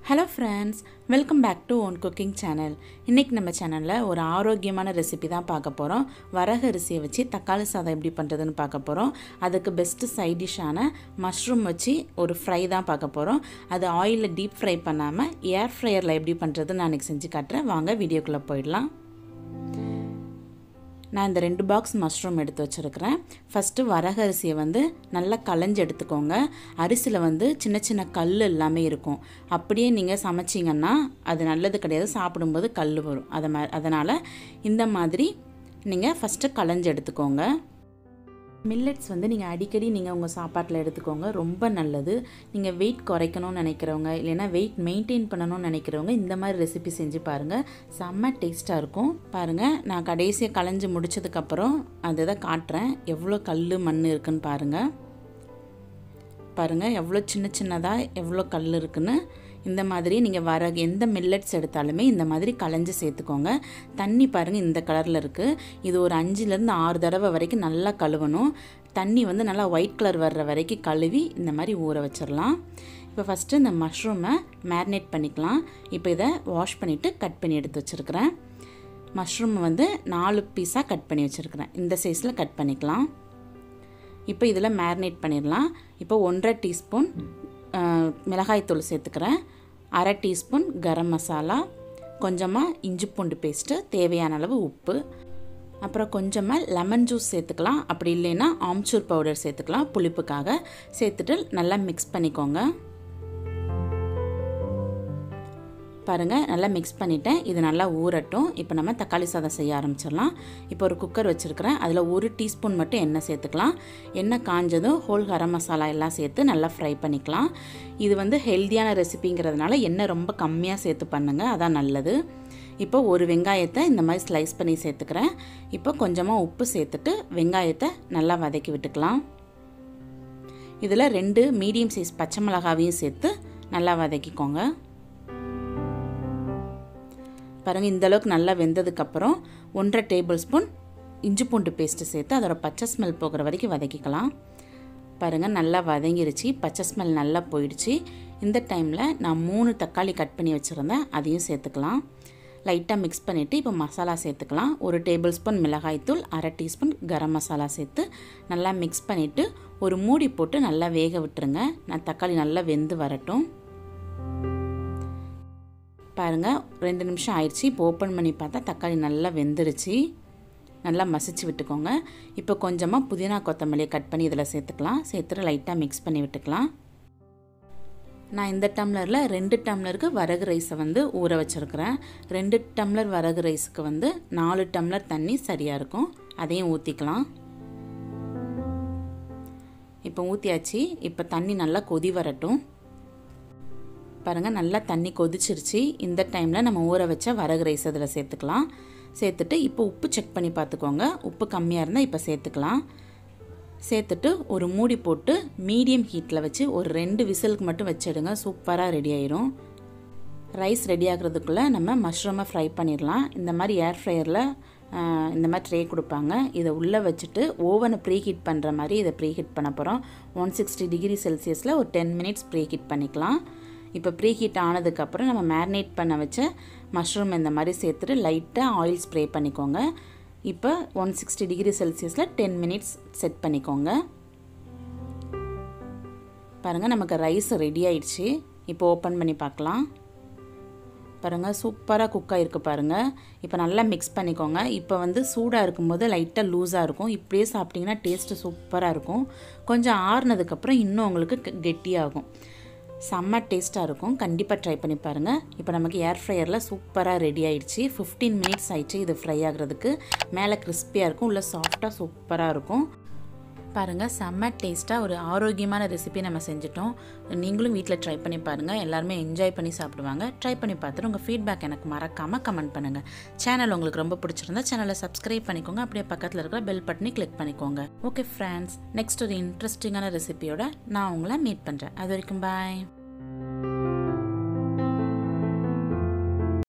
hello friends welcome back to own cooking channel இன்றைக்கி நம்ம சேனலில் ஒரு ஆரோக்கியமான ரெசிபி தான் பார்க்க போகிறோம் வரகு அரிசியை வச்சு தக்காளி சாதம் எப்படி பண்ணுறதுன்னு பார்க்க போகிறோம் அதுக்கு பெஸ்ட்டு சைட் டிஷ்ஷான மஷ்ரூம் வச்சு ஒரு ஃப்ரை தான் பார்க்க போகிறோம் அது ஆயிலில் டீப் ஃப்ரை பண்ணாமல் ஏர் ஃப்ரையரில் எப்படி பண்ணுறதுன்னு நான் இன்றைக்கி செஞ்சு காட்டுறேன் வாங்க வீடியோக்குள்ளே போயிடலாம் நான் இந்த ரெண்டு பாக்ஸ் மஷ்ரூம் எடுத்து வச்சுருக்கிறேன் ஃபஸ்ட்டு வரகரிசியை வந்து நல்லா களைஞ்சு எடுத்துக்கோங்க அரிசியில் வந்து சின்ன சின்ன கல் எல்லாமே இருக்கும் அப்படியே நீங்கள் சமைச்சிங்கன்னா அது நல்லது கிடையாது சாப்பிடும்போது கல் வரும் அதை மா அதனால் இந்த மாதிரி நீங்கள் ஃபஸ்ட்டு களைஞ்சு எடுத்துக்கோங்க மில்லட்ஸ் வந்து நீங்கள் அடிக்கடி நீங்கள் உங்கள் சாப்பாட்டில் எடுத்துக்கோங்க ரொம்ப நல்லது நீங்கள் வெயிட் குறைக்கணும்னு நினைக்கிறவங்க இல்லைன்னா வெயிட் மெயின்டைன் பண்ணணும்னு நினைக்கிறவங்க இந்த மாதிரி ரெசிபி செஞ்சு பாருங்கள் செம்ம டேஸ்ட்டாக இருக்கும் பாருங்கள் நான் கடைசியாக களைஞ்சு முடிச்சதுக்கப்புறம் அதை தான் காட்டுறேன் எவ்வளோ கல் மண் இருக்குன்னு பாருங்கள் பாருங்கள் எவ்வளோ சின்ன சின்னதாக எவ்வளோ கல் இருக்குன்னு இந்த மாதிரி நீங்கள் வர எந்த மில்லட்ஸ் எடுத்தாலுமே இந்த மாதிரி களைஞ்சு சேர்த்துக்கோங்க தண்ணி பாருங்கள் இந்த கலரில் இருக்குது இது ஒரு அஞ்சுலேருந்து ஆறு தடவை வரைக்கும் நல்லா கழுவணும் தண்ணி வந்து நல்லா ஒயிட் கலர் வர்ற வரைக்கும் கழுவி இந்த மாதிரி ஊற வச்சிடலாம் இப்போ ஃபஸ்ட்டு இந்த மஷ்ரூமை மேரினேட் பண்ணிக்கலாம் இப்போ இதை வாஷ் பண்ணிவிட்டு கட் பண்ணி எடுத்து வச்சுருக்கிறேன் மஷ்ரூம் வந்து நாலு பீஸாக கட் பண்ணி வச்சுருக்கிறேன் இந்த சைஸில் கட் பண்ணிக்கலாம் இப்போ இதில் மேரினேட் பண்ணிடலாம் இப்போ ஒன்றரை டீஸ்பூன் மிளகாய்த்தூள் சேர்த்துக்கிறேன் அரை டீஸ்பூன் கரம் மசாலா கொஞ்சமாக இஞ்சி பூண்டு பேஸ்ட்டு தேவையான அளவு உப்பு அப்புறம் கொஞ்சமாக லெமன் ஜூஸ் சேர்த்துக்கலாம் அப்படி இல்லைன்னா ஆம்ச்சூர் பவுடர் சேர்த்துக்கலாம் புளிப்புக்காக சேர்த்துட்டு நல்லா மிக்ஸ் பண்ணிக்கோங்க பாருங்கள் நல்லா மிக்ஸ் பண்ணிவிட்டேன் இது நல்லா ஊறட்டும் இப்போ நம்ம தக்காளி சாதம் செய்ய ஆரம்பிச்சிடலாம் இப்போ ஒரு குக்கர் வச்சுருக்கிறேன் அதில் ஒரு டீஸ்பூன் மட்டும் எண்ணெய் சேர்த்துக்கலாம் எண்ணெய் காஞ்சதும் ஹோல் கரம் மசாலா எல்லாம் சேர்த்து நல்லா ஃப்ரை பண்ணிக்கலாம் இது வந்து ஹெல்த்தியான ரெசிபிங்கிறதுனால எண்ணெய் ரொம்ப கம்மியாக சேர்த்து பண்ணுங்கள் அதான் நல்லது இப்போ ஒரு வெங்காயத்தை இந்த மாதிரி ஸ்லைஸ் பண்ணி சேர்த்துக்கிறேன் இப்போ கொஞ்சமாக உப்பு சேர்த்துட்டு வெங்காயத்தை நல்லா வதக்கி விட்டுக்கலாம் இதில் ரெண்டு மீடியம் சைஸ் பச்சை மிளகாவையும் சேர்த்து நல்லா வதக்கிக்கோங்க பாருங்கள் இந்தளவுக்கு நல்லா வெந்ததுக்கப்புறம் ஒன்றரை டேபிள் ஸ்பூன் இஞ்சி பூண்டு பேஸ்ட்டு சேர்த்து அதோட பச்சை ஸ்மெல் போகிற வரைக்கும் வதக்கிக்கலாம் பாருங்கள் நல்லா வதங்கிருச்சு பச்சை ஸ்மெல் நல்லா போயிடுச்சு இந்த டைமில் நான் மூணு தக்காளி கட் பண்ணி வச்சுருந்தேன் அதையும் சேர்த்துக்கலாம் லைட்டாக மிக்ஸ் பண்ணிவிட்டு இப்போ மசாலா சேர்த்துக்கலாம் ஒரு டேபிள் ஸ்பூன் மிளகாய்த்தூள் அரை டீஸ்பூன் கரம் மசாலா சேர்த்து நல்லா மிக்ஸ் பண்ணிவிட்டு ஒரு மூடி போட்டு நல்லா வேக விட்டுருங்க நான் தக்காளி நல்லா வெந்து வரட்டும் பாருங்கள் ரெண்டு நிமிஷம் ஆயிடுச்சு இப்போ ஓப்பன் பண்ணி பார்த்தா தக்காளி நல்லா வெந்துருச்சு நல்லா மசிச்சு விட்டுக்கோங்க இப்போ கொஞ்சமாக புதினா கொத்தமல்லியை கட் பண்ணி இதில் சேர்த்துக்கலாம் சேர்த்துட்டு லைட்டாக மிக்ஸ் பண்ணி விட்டுக்கலாம் நான் இந்த டம்ளரில் ரெண்டு டம்ளருக்கு வரகு ரைஸை வந்து ஊற வச்சுருக்கிறேன் ரெண்டு டம்ளர் வரகு ரைஸுக்கு வந்து நாலு டம்ளர் தண்ணி சரியாக இருக்கும் அதையும் ஊற்றிக்கலாம் இப்போ ஊற்றியாச்சு இப்போ தண்ணி நல்லா கொதி வரட்டும் பாருங்கள் நல்லா தண்ணி கொதிச்சிருச்சு இந்த டைமில் நம்ம ஊற வச்ச வரகு ரைஸ் அதில் சேர்த்துக்கலாம் சேர்த்துட்டு இப்போ உப்பு செக் பண்ணி பார்த்துக்கோங்க உப்பு கம்மியாக இருந்தால் இப்போ சேர்த்துக்கலாம் சேர்த்துட்டு ஒரு மூடி போட்டு மீடியம் ஹீட்டில் வச்சு ஒரு ரெண்டு விசிலுக்கு மட்டும் வச்சிடுங்க சூப்பராக ரெடி ஆயிரும் ரைஸ் ரெடி ஆகிறதுக்குள்ளே நம்ம மஷ்ரூமை ஃப்ரை பண்ணிடலாம் இந்த மாதிரி ஏர் ஃப்ரையரில் இந்த மாதிரி ட்ரே கொடுப்பாங்க இதை உள்ளே வச்சுட்டு ஓவனை ப்ரீ ஹீட் பண்ணுற மாதிரி இதை ப்ரீ ஹீட் பண்ண போகிறோம் ஒன் சிக்ஸ்டி டிகிரி செல்சியஸில் ஒரு டென் மினிட்ஸ் ப்ரீ ஹீட் பண்ணிக்கலாம் இப்போ ப்ரீ ஹீட் ஆனதுக்கப்புறம் நம்ம மேரினேட் பண்ண வச்ச மஷ்ரூம் இந்த மாதிரி சேர்த்துட்டு லைட்டாக ஆயில் ஸ்ப்ரே பண்ணிக்கோங்க இப்போ ஒன் சிக்ஸ்டி டிகிரி செல்சியஸில் டென் மினிட்ஸ் செட் பண்ணிக்கோங்க பாருங்கள் நமக்கு ரைஸ் ரெடி ஆயிடுச்சு இப்போ ஓப்பன் பண்ணி பார்க்கலாம் பாருங்கள் சூப்பராக குக் ஆகிருக்கு பாருங்கள் இப்போ நல்லா மிக்ஸ் பண்ணிக்கோங்க இப்போ வந்து சூடாக இருக்கும்போது லைட்டாக லூஸாக இருக்கும் இப்படியே சாப்பிட்டிங்கன்னா டேஸ்ட்டு சூப்பராக இருக்கும் கொஞ்சம் ஆறுனதுக்கப்புறம் இன்னும் உங்களுக்கு கெட்டியாகும் செம்ம டேஸ்ட்டாக இருக்கும் கண்டிப்பாக ட்ரை பண்ணி பாருங்கள் இப்போ நமக்கு ஏர் ஃப்ரையரில் சூப்பராக ரெடி ஆயிடுச்சு ஃபிஃப்டீன் மினிட்ஸ் ஆயிடுச்சு இது ஃப்ரை ஆகிறதுக்கு மேலே கிறிஸ்பியாக இருக்கும் உள்ள சாஃப்டாக சூப்பராக இருக்கும் பாருங்கள் செம்ம டேஸ்ட்டாக ஒரு ஆரோக்கியமான ரெசிபி நம்ம செஞ்சிட்டோம் நீங்களும் வீட்டில் ட்ரை பண்ணி பாருங்கள் எல்லாருமே என்ஜாய் பண்ணி சாப்பிடுவாங்க ட்ரை பண்ணி பார்த்துட்டு உங்கள் ஃபீட்பேக் எனக்கு மறக்காமல் கமெண்ட் பண்ணுங்கள் சேனல் உங்களுக்கு ரொம்ப பிடிச்சிருந்தா சேனலை சப்ஸ்கிரைப் பண்ணிக்கோங்க அப்படியே பக்கத்தில் இருக்கிற பெல் பட்டனி கிளிக் பண்ணிக்கோங்க ஓகே ஃப்ரெண்ட்ஸ் நெக்ஸ்ட் ஒரு இன்ட்ரெஸ்டிங்கான ரெசிபியோட நான் உங்களை மீட் பண்ணுறேன் அது வரைக்கும் பாய்